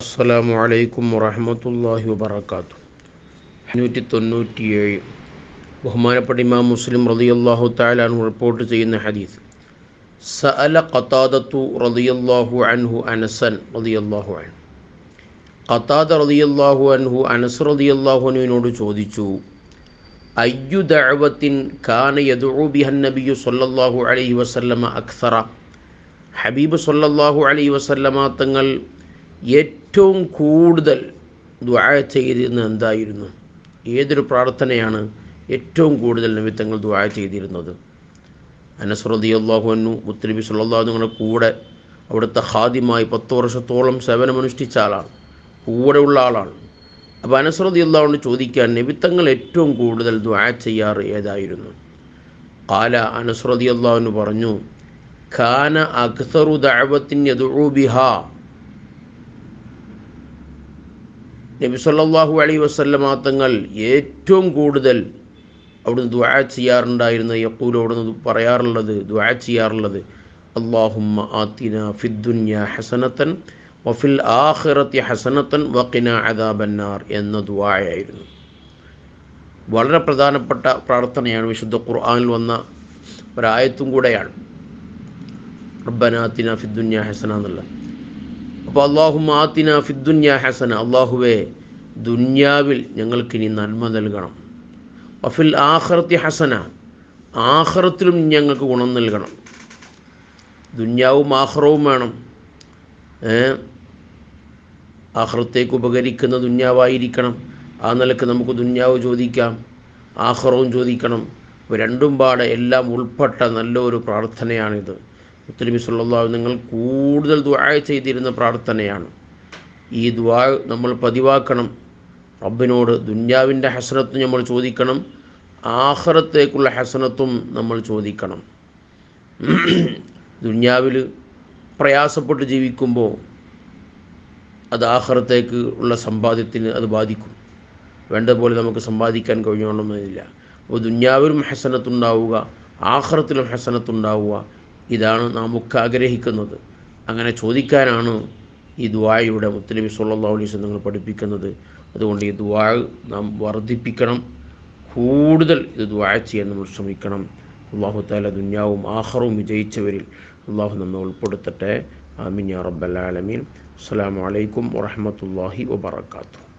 അസ്സലാമു അലൈക്കും വറഹമത്തല്ലാഹി വബർക്കാത്തു അഞ്ഞൂറ്റി തൊണ്ണൂറ്റിയേഴ് ബഹുമാനപ്പെട്ട ഇമാം മുസ്ലിം റളിയല്ലാഹു തആലാൻ റിപ്പോർട്ട് ചെയ്യുന്ന ഹദീസ് സഅല ഖതാദത്തു റളിയല്ലാഹു അൻഹു അനസൻ റളിയല്ലാഹു അൻഹു ഖതാദ റളിയല്ലാഹു അൻഹു അനസ് റളിയല്ലാഹു അൻഹുവിനോട് ചോദിച്ചു അയ്യു ദഅവത്തിൻ കാന യദ്ഉ ബിഹൻ നബിയു സല്ലല്ലാഹു അലൈഹി വസല്ലമ അക്സറ ഹബീബ് സല്ലല്ലാഹു അലൈഹി വസല്ലമ തങ്ങൾ ഏറ്റവും കൂടുതൽ ദുആ ചെയ്തിരുന്നത് എന്തായിരുന്നു ഏതൊരു പ്രാർത്ഥനയാണ് ഏറ്റവും കൂടുതൽ നബി തങ്ങൾ ദുആ ചെയ്തിരുന്നത് അനസ് റളിയല്ലാഹു അൻഹു മുത്തനബി സല്ലല്ലാഹു നിങ്ങളുടെ കൂടെ അവിടുത്തെ ഹാദിമായി പത്ത് വർഷത്തോളം സേവനമനുഷ്ഠിച്ച ആളാണ് കൂടെയുള്ള ആളാണ് അപ്പോൾ അനസ് റളിയല്ലാഹു അൻഹു ചോദിക്കാൻ നബിത്തങ്ങൾ ഏറ്റവും കൂടുതൽ ദുആ ചെയ്യാറ് ഏതായിരുന്നു കാല അനസ് റളിയല്ലാഹു അൻഹു പറഞ്ഞു ഖാന അക്സറു ദഅവത്തിൻ യദ്ഉ ബിഹാ നബി സല്ലല്ലാഹു അലൈഹി വസല്ലമ തങ്ങൾ ഏറ്റവും കൂടുതൽ അവിടുന്ന് ദുആ ചെയ്യാറുണ്ടായിരുന്ന യഖൂൽ അവിടുന്ന് പറയാറുള്ളത് ദുആ ചെയ്യാറുള്ളത് അല്ലാഹുമ്മ ആത്തിന ഫിദ്ദുന്യ ഹസനത്തൻ വഫിൽ ആഖിറത്തി ഹസനത്തൻ വഖിന അദാബന്നാർ എന്ന ദുആയായിരുന്നു വളരെ പ്രധാനപ്പെട്ട പ്രാർത്ഥനയാണ് വിശുദ്ധ ഖുർആനിൽ വന്ന ഒരായത്തും കൂടെയാണ് റബ്ബനാത്തിന ഫിദ്ദുന്യ ഹസന എന്നുള്ള അപ്പോൾ അള്ളാഹു മാത്തിന ഫിദ്ദുന്യ ഹസന അള്ളാഹുവേ ദുന്യാവിൽ ഞങ്ങൾക്കിനി നന്മ നൽകണം വഫിൽ ആഖറത്തി ഹസന ആഖറത്തിലും ഞങ്ങൾക്ക് ഗുണം നൽകണം ദുന്യാവും ആഖറവും വേണം ആഖറത്തേക്ക് ഉപകരിക്കുന്ന ദുന്യാവായിരിക്കണം ആ നിലക്ക് നമുക്ക് ദുന്യാവ് ചോദിക്കാം ആഖറവും ചോദിക്കണം രണ്ടും പാടെ എല്ലാം ഉൾപ്പെട്ട നല്ലൊരു പ്രാർത്ഥനയാണിത് മുത്തലിബി സല്ലാഹു നിങ്ങൾ കൂടുതൽ ദുആ ചെയ്തിരുന്ന പ്രാർത്ഥനയാണ് ഈ ദുആ നമ്മൾ പതിവാക്കണം റബ്ബിനോട് ദുന്യാവിൻ്റെ ഹസനത്തും നമ്മൾ ചോദിക്കണം ആഹ്റത്തേക്കുള്ള ഹസനത്തും നമ്മൾ ചോദിക്കണം ദുന്യാവിൽ പ്രയാസപ്പെട്ട് ജീവിക്കുമ്പോൾ അത് ആഹ്റത്തേക്ക് ഉള്ള സമ്പാദ്യത്തിന് അത് ബാധിക്കും വേണ്ടതുപോലെ നമുക്ക് സമ്പാദിക്കാൻ കഴിഞ്ഞോണമെന്നില്ല അപ്പോൾ ദുന്യാവിലും ഹസനത്തുണ്ടാവുക ആഹ്റത്തിലും ഹസനത്തുണ്ടാവുക ഇതാണ് നാം ഒക്കെ ആഗ്രഹിക്കുന്നത് അങ്ങനെ ചോദിക്കാനാണ് ഈ ദ്വായയുടെ മുത്തലബി സല്ലാ അലൈസ് നിങ്ങൾ പഠിപ്പിക്കുന്നത് അതുകൊണ്ട് ഈ ദ്വാ നാം വർദ്ധിപ്പിക്കണം കൂടുതൽ ഇത് ദ്വായ ചെയ്യാൻ നമ്മൾ ശ്രമിക്കണം അള്ളാഹു താല ദുന്യാവും ആഹറവും വിജയിച്ചവരിൽ അള്ളാഹു നമ്മെ ഉൾപ്പെടുത്തട്ടെ ആമിൻ യാ റബ്ബൽ ആലമീൻ അസ്സാം വലൈക്കും വറഹമത്തല്ലാഹി വബർക്കാത്തു